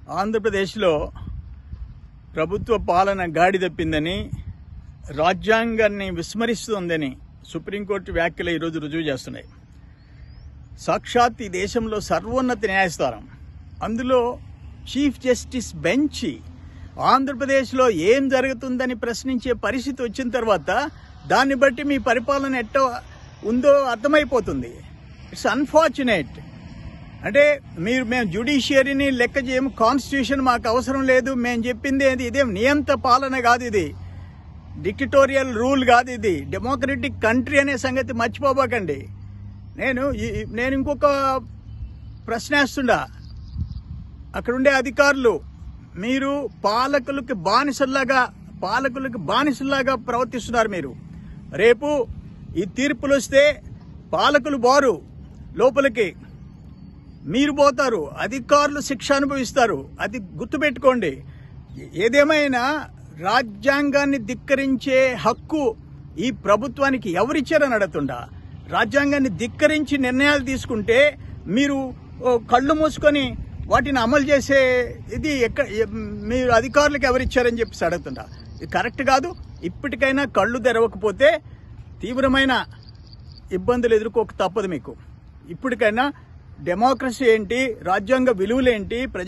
ఆంధ్రప్రదేశ్లో ప్రభుత్వ పాలన గాడి తప్పిందని రాజ్యాంగాన్ని విస్మరిస్తోందని సుప్రీంకోర్టు వ్యాఖ్యలు ఈరోజు రుజువు చేస్తున్నాయి సాక్షాత్ ఈ దేశంలో సర్వోన్నత న్యాయస్థానం అందులో చీఫ్ జస్టిస్ బెంచ్ ఆంధ్రప్రదేశ్లో ఏం జరుగుతుందని ప్రశ్నించే పరిస్థితి వచ్చిన తర్వాత దాన్ని బట్టి మీ పరిపాలన ఎట్ట ఉందో అర్థమైపోతుంది ఇట్స్ అన్ఫార్చునేట్ అంటే మీరు మేము జ్యుడిషియరీని లెక్క చేయము కాన్స్టిట్యూషన్ మాకు అవసరం లేదు మేము చెప్పింది ఏంది ఇదేం నియంత పాలన కాదు ఇది డిక్టటోరియల్ రూల్ కాదు ఇది డెమోక్రటిక్ కంట్రీ అనే సంగతి మర్చిపోబాకండి నేను ఈ- నేను ఇంకొక ప్రశ్న వేస్తుండా అక్కడ ఉండే అధికారులు మీరు పాలకులకి బానిసల్లాగా పాలకులకి బానిసల్లాగా ప్రవర్తిస్తున్నారు మీరు రేపు ఈ తీర్పులు వస్తే పాలకులు బారు లోపలికి మీరు పోతారు అధికారులు శిక్ష అనుభవిస్తారు అది గుర్తుపెట్టుకోండి ఏదేమైనా రాజ్యాంగాన్ని ధిక్కరించే హక్కు ఈ ప్రభుత్వానికి ఎవరిచ్చారని అడుగుతుండా రాజ్యాంగాన్ని ధిక్కరించి నిర్ణయాలు తీసుకుంటే మీరు ఓ, కళ్ళు మూసుకొని వాటిని అమలు చేసే ఇది ఎక్కడ ఎ- మీరు అధికారులకు ఎవరిచ్చారని చెప్పేసి అడుగుతుండా ఇది కరెక్ట్ కాదు ఇప్పటికైనా కళ్ళు తెరవకపోతే తీవ్రమైన ఇబ్బందులు ఎదుర్కోక తప్పదు మీకు ఇప్పటికైనా డెమోక్రసీ ఏంటి రాజ్యాంగ విలువలేంటి ప్రజ